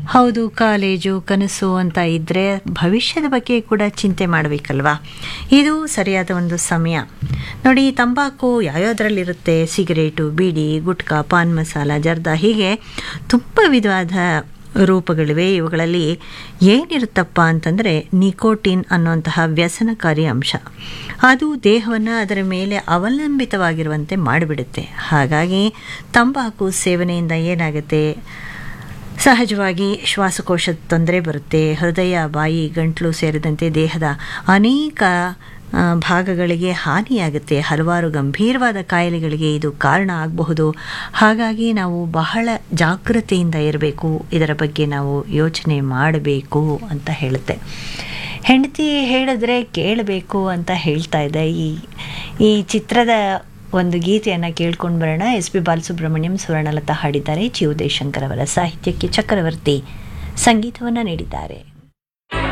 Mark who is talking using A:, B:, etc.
A: ಹೌದು ಕಾಲೇಜು ಕನಸು ಅಂತ ಇದ್ದರೆ ಭವಿಷ್ಯದ ಬಗ್ಗೆ ಕೂಡ ಚಿಂತೆ ಮಾಡಬೇಕಲ್ವಾ ಇದು ಸರಿಯಾದ ಒಂದು ಸಮಯ ನೋಡಿ ತಂಬಾಕು ಯಾವ್ಯಾವುದ್ರಲ್ಲಿರುತ್ತೆ ಸಿಗರೇಟು ಬೀಡಿ ಗುಟ್ಕಾ ಪಾನ್ ಮಸಾಲ ಜರ್ದಾ ಹೀಗೆ ತುಂಬ ವಿಧವಾದ ರೂಪಗಳಿವೆ ಇವುಗಳಲ್ಲಿ ಏನಿರುತ್ತಪ್ಪ ಅಂತಂದರೆ ನಿಕೋಟಿನ್ ಅನ್ನುವಂತಹ ವ್ಯಸನಕಾರಿ ಅಂಶ ಅದು ದೇಹವನ್ನು ಅದರ ಮೇಲೆ ಅವಲಂಬಿತವಾಗಿರುವಂತೆ ಮಾಡಿಬಿಡುತ್ತೆ ಹಾಗಾಗಿ ತಂಬಾಕು ಸೇವನೆಯಿಂದ ಏನಾಗುತ್ತೆ ಸಹಜವಾಗಿ ಶ್ವಾಸಕೋಶದ ತೊಂದರೆ ಬರುತ್ತೆ ಹೃದಯ ಬಾಯಿ ಗಂಟಲು ಸೇರಿದಂತೆ ದೇಹದ ಅನೇಕ ಆ, ಭಾಗಗಳಿಗೆ ಹಾನಿಯಾಗುತ್ತೆ ಹಲವಾರು ಗಂಭೀರವಾದ ಕಾಯಿಲೆಗಳಿಗೆ ಇದು ಕಾರಣ ಆಗಬಹುದು ಹಾಗಾಗಿ ನಾವು ಬಹಳ ಜಾಗೃತೆಯಿಂದ ಇರಬೇಕು ಇದರ ಬಗ್ಗೆ ನಾವು ಯೋಚನೆ ಮಾಡಬೇಕು ಅಂತ ಹೇಳುತ್ತೆ ಹೆಂಡತಿ ಹೇಳಿದ್ರೆ ಕೇಳಬೇಕು ಅಂತ ಹೇಳ್ತಾ ಇದೆ ಈ ಈ ಚಿತ್ರದ ಒಂದು ಗೀತೆಯನ್ನು ಕೇಳ್ಕೊಂಡು ಬರೋಣ ಎಸ್ ಪಿ ಬಾಲಸುಬ್ರಹ್ಮಣ್ಯಂ ಸುವರ್ಣಲತಾ ಹಾಡಿದ್ದಾರೆ ಜಿ ಉದಯಶಂಕರ್ ಅವರ ಸಾಹಿತ್ಯಕ್ಕೆ ಚಕ್ರವರ್ತಿ ಸಂಗೀತವನ್ನು ನೀಡಿದ್ದಾರೆ